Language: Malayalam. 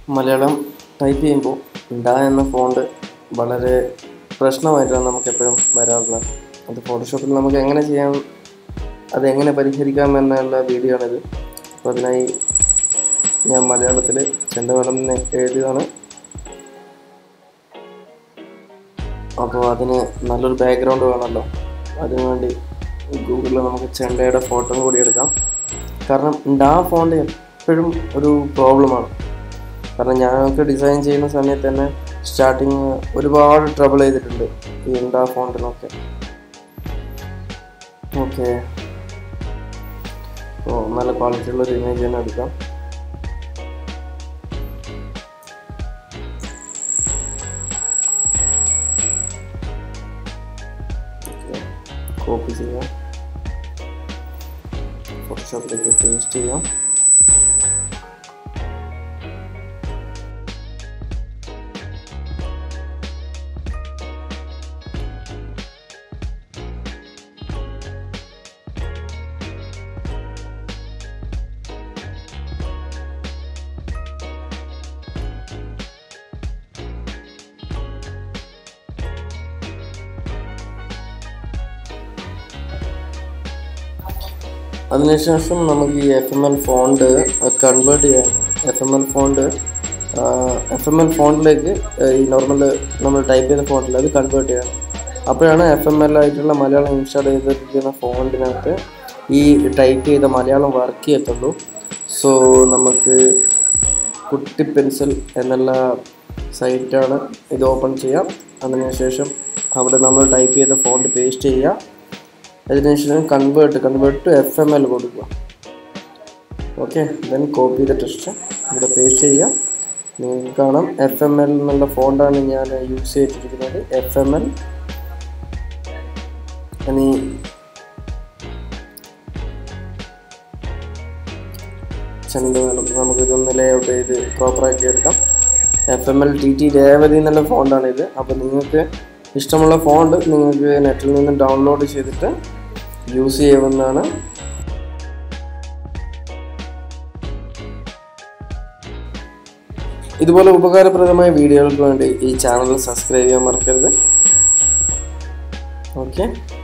മലയാളം ടൈപ്പ് ചെയ്യുമ്പോൾ ഡ എന്ന ഫോണ്ട് വളരെ പ്രശ്നമായിട്ടാണ് നമുക്ക് എപ്പോഴും വരാറുള്ളത് അത് ഫോട്ടോഷോപ്പിൽ നമുക്ക് എങ്ങനെ ചെയ്യാം അത് എങ്ങനെ പരിഹരിക്കാം എന്നുള്ള വീഡിയോ ആണിത് അപ്പോൾ അതിനായി ഞാൻ മലയാളത്തിൽ ചെണ്ടമേളം എന്ന് എഴുതുകയാണ് അപ്പോൾ അതിന് നല്ലൊരു ബാക്ക്ഗ്രൗണ്ട് വേണമല്ലോ അതിനുവേണ്ടി ഗൂഗിളിൽ നമുക്ക് ചെണ്ടയുടെ ഫോട്ടോ കൂടി എടുക്കാം കാരണം ഡാ ഫോണ്ട് എപ്പോഴും ഒരു പ്രോബ്ലമാണ് കാരണം ഞങ്ങൾക്ക് ഡിസൈൻ ചെയ്യുന്ന സമയത്ത് തന്നെ സ്റ്റാർട്ടിങ് ഒരുപാട് ട്രബിൾ ചെയ്തിട്ടുണ്ട് ഈ ഡാ ഫോണ്ടിനൊക്കെ ഓക്കെ അപ്പോൾ നല്ല ക്വാളിറ്റി ഉള്ള ഒരു ഇമേജ് തന്നെ എടുക്കാം കോപ്പി ചെയ്യാം ഫോട്ടോഷോപ്പിലേക്ക് പേസ്റ്റ് ചെയ്യാം അതിനുശേഷം നമുക്ക് ഈ F M L font convert ചെയ്യാൻ F M L font F M L ഫോണ്ടിലേക്ക് ഈ നോർമൽ നമ്മൾ ടൈപ്പ് ചെയ്ത ഫോണ്ടിൽ അത് കൺവേർട്ട് ചെയ്യണം അപ്പോഴാണ് എഫ് എം എൽ ആയിട്ടുള്ള മലയാളം ഇൻസ്റ്റാൾ ചെയ്തിരിക്കുന്ന ഫോണ്ടിനകത്ത് ഈ ടൈപ്പ് ചെയ്ത മലയാളം വർക്ക് ചെയ്യത്തുള്ളൂ സോ നമുക്ക് കുട്ടി പെൻസിൽ എന്നുള്ള സൈറ്റാണ് ഇത് ഓപ്പൺ ചെയ്യാം അതിനുശേഷം അവിടെ നമ്മൾ ടൈപ്പ് ചെയ്ത ഫോണ്ട് പേസ്റ്റ് ചെയ്യുക അതിനുശേഷം convert convert to F M L കൊടുക്കുക ഓക്കെ ദെൻ കോപ്പി ചെയ്ത ടെക്സ്റ്റ് ഇവിടെ പേസ്റ്റ് ചെയ്യാം നിങ്ങൾക്ക് കാണാം എഫ് എം എൽ എന്നുള്ള ഫോണ്ടാണ് ഞാൻ യൂസ് ചെയ്തിരിക്കുന്നത് എഫ് എം എൽ ഇനി ചെണ്ട വേണം നമുക്ക് ഇതൊന്ന് ലേ ഔട്ട് ചെയ്ത് പ്രോപ്പറാക്കി എടുക്കാം F M L T T Revathi എന്നുള്ള ഫോണ്ടാണിത് അപ്പോൾ നിങ്ങൾക്ക് ഇഷ്ടമുള്ള ഫോണ്ട് നിങ്ങൾക്ക് നെറ്റിൽ നിന്ന് ഡൗൺലോഡ് ചെയ്തിട്ട് യൂസ് ചെയ്യാവുന്നതാണ് ഇതുപോലെ ഉപകാരപ്രദമായ വീഡിയോകൾക്ക് വേണ്ടി ഈ ചാനൽ സബ്സ്ക്രൈബ് ചെയ്യാൻ മറക്കരുത് ഓക്കെ